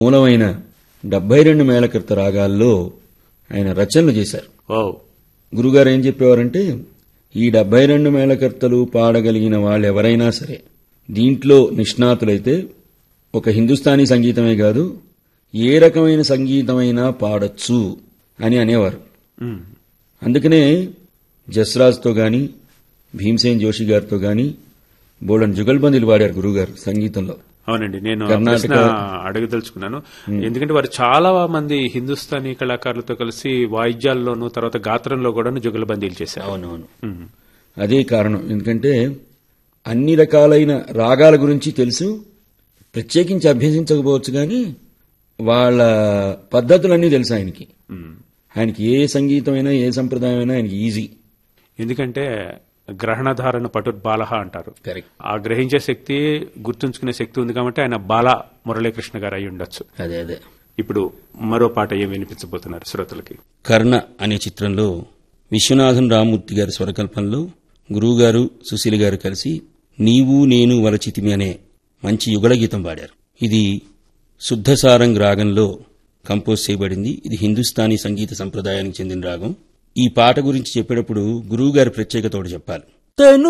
మూలమైన డెబ్బై రెండు మేళకర్త రాగాల్లో ఆయన రచనలు చేశారు ఓ గురుగారు ఏం చెప్పేవారంటే ఈ డెబ్బై రెండు మేళకర్తలు పాడగలిగిన వాళ్ళు ఎవరైనా సరే దీంట్లో నిష్ణాతులైతే ఒక హిందుస్థానీ సంగీతమే కాదు ఏ రకమైన సంగీతమైనా పాడొచ్చు అని అనేవారు ఉమ్. అందుకనే జస్రాజ్తో గాని భీమ్సేన్ జోషి గారితో గాని బోళన్ జుగల్బందీలు పాడారు గురుగారు సంగీతంలో అవునండి నేను ఆ కర్ణాటక- ప్రశ్న అడగదలుచుకున్నాను ఎందుకంటే వారు చాలా మంది హిందుస్థానీ కళాకారులతో కలిసి వాయిద్యాల్లోనూ తర్వాత గాత్రంలో కూడా జుగలబందీలు చేశారు అవునవును ఉమ్. అదే కారణం ఎందుకంటే అన్ని రకాలైన రాగాల గురించి తెలుసు ప్రత్యేకించి అభ్యసించకపోవచ్చు కానీ వాళ్ళ పద్ధతులన్నీ తెలుసు ఆయనకి ఉమ్. ఆయనకి ఏ సంగీతమైనా ఏ సంప్రదాయమైనా ఆయనకి ఈజీ ఎందుకంటే గ్రహణధారణ పటు బాలహ అంటారు కరెక్ట్ ఆ గ్రహించే శక్తి గుర్తుంచుకునే శక్తి ఉంది కాబట్టి ఆయన బాల మురళీకృష్ణ గారు అయి ఉండొచ్చు అదే అదే ఇప్పుడు మరో పాట ఏం వినిపించబోతున్నారు శ్రోతలకి కర్ణ అనే చిత్రంలో విశ్వనాథన్ రామూర్తి గారి స్వరకల్పనలో గురువుగారు సుశీల గారు కలిసి నీవు నేను వరచితిమి అనే మంచి యుగళ గీతం పాడారు ఇది శుద్ధసారంగ్ రాగంలో కంపోజ్ చేయబడింది ఇది హిందుస్థానీ సంగీత సంప్రదాయానికి చెందిన రాగం ఈ పాట గురించి చెప్పేటప్పుడు గురువుగారి ప్రత్యేకత ఒకటి చెప్పాలి తను